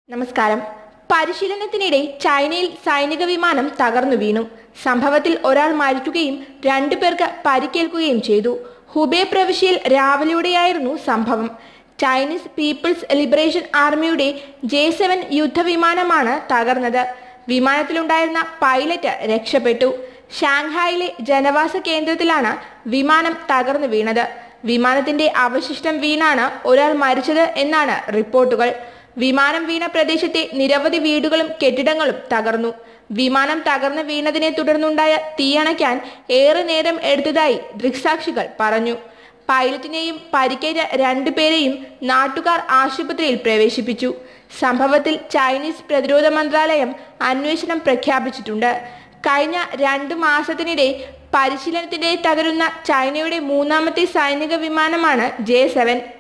നമസ്കാരം പരിശീലനത്തിനിടെ ചൈനയിൽ സൈനിക വിമാനം തകർന്നു വീണു സംഭവത്തിൽ ഒരാൾ മരിക്കുകയും രണ്ടു പേർക്ക് പരിക്കേൽക്കുകയും ചെയ്തു ഹുബേ പ്രവിശ്യയിൽ രാവിലെയോടെയായിരുന്നു സംഭവം ചൈനീസ് പീപ്പിൾസ് ലിബറേഷൻ ആർമിയുടെ ജെ സെവൻ യുദ്ധവിമാനമാണ് തകർന്നത് വിമാനത്തിലുണ്ടായിരുന്ന പൈലറ്റ് രക്ഷപ്പെട്ടു ഷാങ്ഹായിലെ ജനവാസ കേന്ദ്രത്തിലാണ് വിമാനം തകർന്നു വീണത് വിമാനത്തിന്റെ അവശിഷ്ടം വീണാണ് ഒരാൾ മരിച്ചത് എന്നാണ് റിപ്പോർട്ടുകൾ വിമാനം വീണ പ്രദേശത്തെ നിരവധി വീടുകളും കെട്ടിടങ്ങളും തകർന്നു വിമാനം തകർന്നു വീണതിനെ തുടർന്നുണ്ടായ തീയണയ്ക്കാൻ ഏറെ നേരം എടുത്തതായി ദൃക്സാക്ഷികൾ പറഞ്ഞു പൈലറ്റിനെയും പരിക്കേറ്റ രണ്ടുപേരെയും നാട്ടുകാർ ആശുപത്രിയിൽ പ്രവേശിപ്പിച്ചു സംഭവത്തിൽ ചൈനീസ് പ്രതിരോധ മന്ത്രാലയം അന്വേഷണം പ്രഖ്യാപിച്ചിട്ടുണ്ട് കഴിഞ്ഞ രണ്ടു മാസത്തിനിടെ പരിശീലനത്തിനിടെ തകരുന്ന ചൈനയുടെ മൂന്നാമത്തെ സൈനിക വിമാനമാണ് ജെ സെവൻ